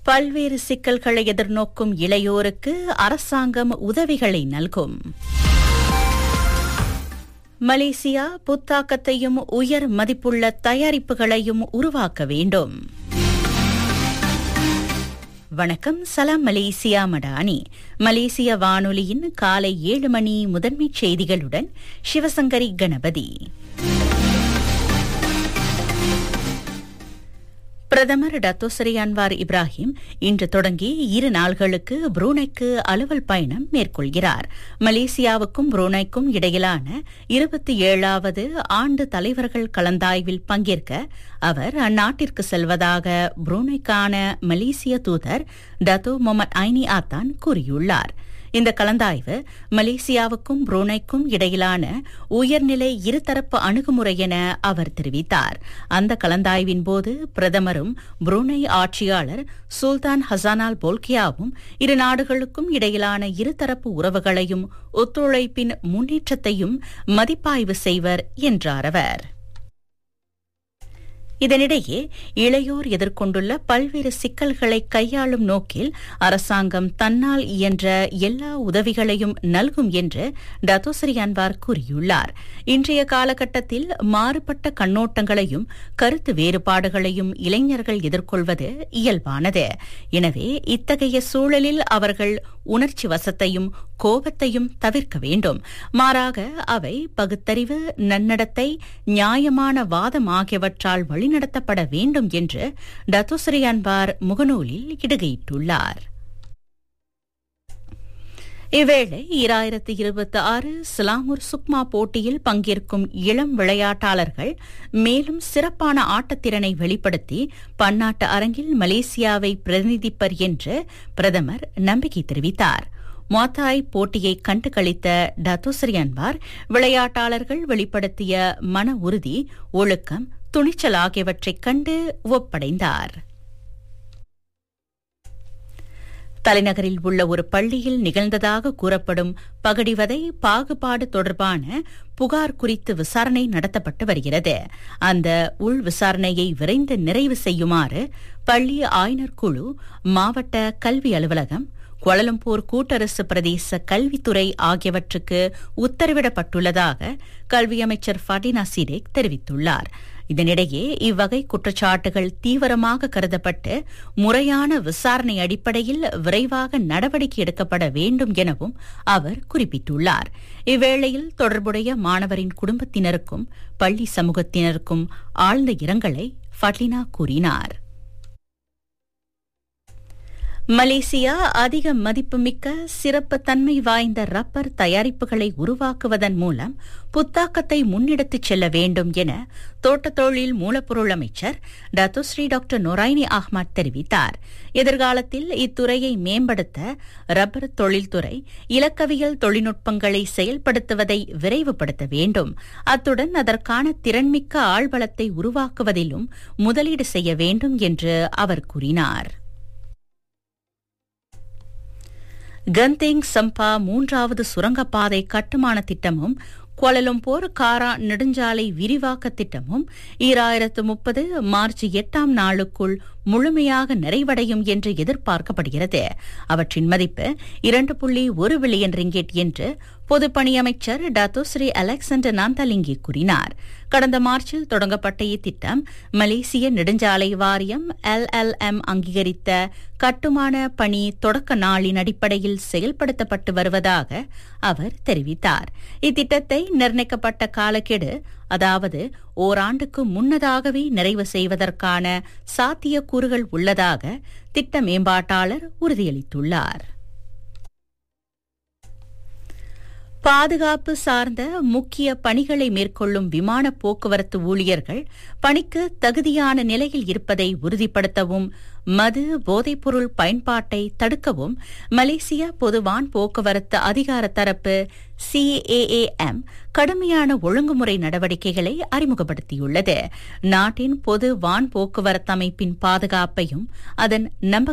பல்வேறு சிக்கல்களை எதிர்நோக்கும் இளையோருக்கு அரசாங்கம் உதவிகளை நல்கும் மலேசியா புத்தாக்கத்தையும் உயர் மதிப்புள்ள தயாரிப்புகளையும் உருவாக்க வேண்டும் வணக்கம் சலாம் மலேசியா மடானி மலேசிய வானொலியின் காலை ஏழு மணி முதன்மைச் செய்திகளுடன் சிவசங்கரி கணபதி பிரதமர் டத்தோசரி அன்வார் இப்ராஹிம் இன்று தொடங்கி இரு நாள்களுக்கு புரூனைக்கு அலுவல் பயணம் மேற்கொள்கிறார் மலேசியாவுக்கும் புரூனைக்கும் இடையிலான இருபத்தி ஏழாவது ஆண்டு தலைவர்கள் கலந்தாய்வில் பங்கேற்க அவர் அந்நாட்டிற்கு செல்வதாக புரூனைக்கான மலேசிய தூதர் டத்தோ மொமட் ஐனி ஆத்தான் கூறியுள்ளார் இந்த கலந்தாய்வு மலேசியாவுக்கும் புரூனைக்கும் இடையிலான உயர்நிலை இருதரப்பு அணுகுமுறை என அவர் தெரிவித்தார் அந்த கலந்தாய்வின் போது பிரதமரும் புரூனை ஆட்சியாளர் சுல்தான் ஹசானால் போல்கியாவும் இரு நாடுகளுக்கும் இடையிலான இருதரப்பு உறவுகளையும் ஒத்துழைப்பின் முன்னேற்றத்தையும் மதிப்பாய்வு செய்வர் என்றார் அவர் இதனிடையே இளையோர் எதிர்கொண்டுள்ள பல்வேறு சிக்கல்களை கையாளும் நோக்கில் அரசாங்கம் தன்னால் இயன்ற எல்லா உதவிகளையும் நல்கும் என்று டத்தோசரி அன்வார் கூறியுள்ளார் இன்றைய காலகட்டத்தில் மாறுபட்ட கண்ணோட்டங்களையும் கருத்து வேறுபாடுகளையும் இளைஞர்கள் எதிர்கொள்வது இயல்பானது எனவே இத்தகைய சூழலில் அவர்கள் உணர்ச்சி வசத்தையும் கோபத்தையும் தவிர்க்க வேண்டும் மாறாக அவை பகுத்தறிவு நன்னடத்தை நியாயமான வாதம் ஆகியவற்றால் வழிநடத்தப்பட வேண்டும் என்று டத்தோசரி அன்பார் முகநூலில் இடுகையிட்டுள்ளார் இவ்வேளை இராயிரத்தி இருபத்தி ஆறு சிலாமூர் சுக்மா போட்டியில் பங்கேற்கும் இளம் விளையாட்டாளர்கள் மேலும் சிறப்பான ஆட்டத்திறனை வெளிப்படுத்தி பன்னாட்டு அரங்கில் மலேசியாவை பிரதிநிதிப்பர் என்று பிரதமர் நம்பிக்கை தெரிவித்தார் மொத்தாய் போட்டியை கண்டு கழித்த டத்தோசரி அன்வார் விளையாட்டாளர்கள் வெளிப்படுத்திய மன உறுதி ஒழுக்கம் துணிச்சல் ஆகியவற்றைக் கண்டு ஒப்படைந்தார் தலைநகரில் உள்ள ஒரு பள்ளியில் நிகழ்ந்ததாக கூறப்படும் பகடிவதை பாகுபாடு தொடர்பான புகார் குறித்து விசாரணை நடத்தப்பட்டு வருகிறது அந்த உள் விசாரணையை விரைந்து நிறைவு செய்யுமாறு பள்ளி ஆய்னர் குழு மாவட்ட கல்வி அலுவலகம் கோலலம்பூர் கூட்டரசு பிரதேச கல்வித்துறை ஆகியவற்றுக்கு உத்தரவிடப்பட்டுள்ளதாக கல்வி அமைச்சர் ஃபடினா சிடேக் தெரிவித்துள்ளார் இதனிடையே இவ்வகை குற்றச்சாட்டுகள் தீவிரமாக கருதப்பட்டு முறையான விசாரணை அடிப்படையில் விரைவாக நடவடிக்கை எடுக்கப்பட வேண்டும் எனவும் அவர் குறிப்பிட்டுள்ளார் இவ்வேளையில் தொடர்புடைய மாணவரின் குடும்பத்தினருக்கும் பள்ளி சமூகத்தினருக்கும் ஆழ்ந்த இரங்கலை ஃபட்லினா கூறினார் மலேசியா அதிக மதிப்புமிக்க சிறப்பு தன்மை வாய்ந்த ரப்பர் தயாரிப்புகளை உருவாக்குவதன் மூலம் புத்தாக்கத்தை முன்னெடுத்துச் செல்ல வேண்டும் என தோட்டத் தொழில் மூலப்பொருள் அமைச்சர் டத்துஸ்ரீ டாக்டர் நொராய்னி அஹ்மத் தெரிவித்தார் எதிர்காலத்தில் இத்துறையை மேம்படுத்த ரப்பர் தொழில்துறை இலக்கவியல் தொழில்நுட்பங்களை செயல்படுத்துவதை விரைவுபடுத்த வேண்டும் அத்துடன் அதற்கான திறன்மிக்க ஆழ்வளத்தை உருவாக்குவதிலும் முதலீடு செய்ய வேண்டும் என்று அவர் கூறினார் கந்தேங் சம்பா மூன்றாவது சுரங்கப்பாதை கட்டுமான திட்டமும் கோலலம்பூர் காரா நெடுஞ்சாலை விரிவாக்க திட்டமும் ஈராயிரத்து முப்பது மார்ச் எட்டாம் நாளுக்குள் முழுமையாக நிறைவடையும் என்று எதிர்பார்க்கப்படுகிறது அவற்றின் மதிப்பு இரண்டு புள்ளி ஒரு பில்லியன் ரிங்கெட் என்று பொதுப்பணி அமைச்சர் டத்தோஸ்ரீ அலெக்சாண்டர் நாந்தாலிங்கி கூறினார் கடந்த மார்ச்சில் தொடங்கப்பட்ட இத்திட்டம் மலேசிய நெடுஞ்சாலை வாரியம் எல்எல்எம் அங்கீகரித்த கட்டுமான பணி தொடக்க நாளின் அடிப்படையில் செயல்படுத்தப்பட்டு வருவதாக அவர் தெரிவித்தார் இத்திட்டத்தை நிர்ணயிக்கப்பட்ட காலக்கெடு அதாவது ஓராண்டுக்கு முன்னதாகவே நிறைவு செய்வதற்கான சாத்தியக்கூறுகள் உள்ளதாக திட்ட மேம்பாட்டாளர் உறுதியளித்துள்ளார் பாதுகாப்பு சார்ந்த முக்கிய பணிகளை மேற்கொள்ளும் விமான போக்குவரத்து ஊழியர்கள் பணிக்கு தகுதியான நிலையில் இருப்பதை உறுதிப்படுத்தவும் மது போதைப்பொருள் பயன்பாட்டை தடுக்கவும் மலேசிய பொதுவான் போக்குவரத்து அதிகார தரப்பு சிஏஏஎம் கடுமையான ஒழுங்குமுறை நடவடிக்கைகளை அறிமுகப்படுத்தியுள்ளது நாட்டின் பொது வான் போக்குவரத்து அமைப்பின் பாதுகாப்பையும் அதன் நம்ப